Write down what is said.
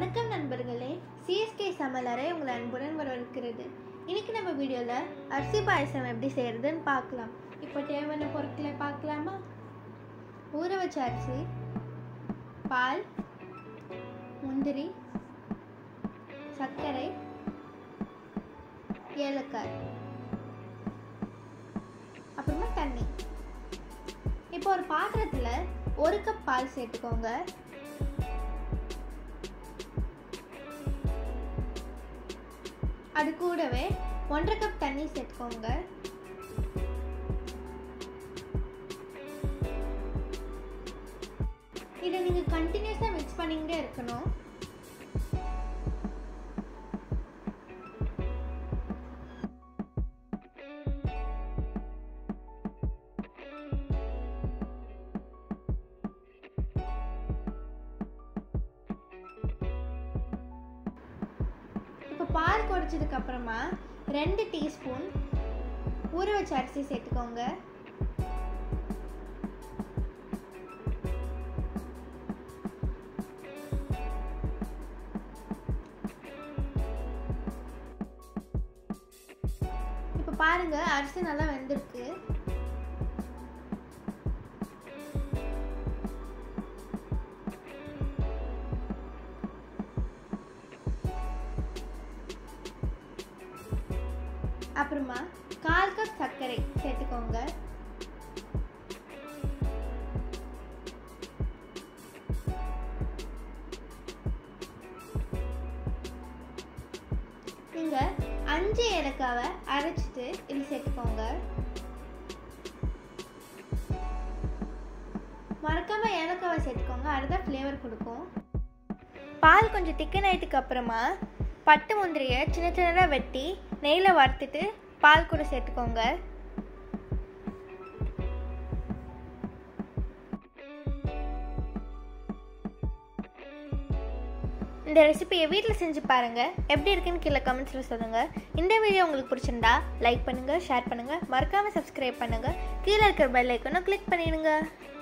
வணக்கம் நண்பர்களே சிஎஸ்கே சமையலறை உங்களை அன்புடன் வரவேற்கிறது இன்னைக்கு நம்ம வீடியோவில் அரிசி பாயசம் எப்படி செய்கிறதுன்னு பார்க்கலாம் இப்போ தேவையான பொருட்களை பார்க்கலாமா ஊற வச்ச அரிசி பால் முந்திரி சர்க்கரை ஏலக்காய் அப்புறமா தண்ணி இப்போ ஒரு பாத்திரத்தில் ஒரு கப் பால் சேர்த்துக்கோங்க அது கூடவே ஒன்றரை கப் தண்ணி சேர்த்துக்கோங்க இதை நீங்கள் கண்டினியூஸாக மிக்ஸ் பண்ணிக்கிட்டே இருக்கணும் இப்போ பால் குறைச்சதுக்கு அப்புறமா ரெண்டு டீஸ்பூன் ஊற வச்ச அரிசி சேர்த்துக்கோங்க இப்போ பாருங்க அரிசி நல்லா வெந்திருக்கு அப்புறமா கால் கப் சர்க்கரை சேர்த்துக்கோங்க நீங்க அஞ்சு ஏலக்காவை அரைச்சிட்டு இது சேர்த்துக்கோங்க மறக்காம ஏலக்காவை சேர்த்துக்கோங்க அதுதான் ஃப்ளேவர் கொடுக்கும் பால் கொஞ்சம் திக்கன் ஆயிட்டுக்கு அப்புறமா பட்டு முந்திரியை சின்ன சின்னதாக வெட்டி நெய்யில் வறுத்துட்டு பால் கூட சேர்த்துக்கோங்க இந்த ரெசிபியை வீட்டில் செஞ்சு பாருங்கள் எப்படி இருக்குன்னு கீழே கமெண்ட்ஸில் சொல்லுங்கள் இந்த வீடியோ உங்களுக்கு பிடிச்சிருந்தா லைக் பண்ணுங்கள் ஷேர் பண்ணுங்கள் மறக்காமல் சப்ஸ்கிரைப் பண்ணுங்கள் கீழே இருக்கிற பெல் ஐக்கனை கிளிக் பண்ணிடுங்க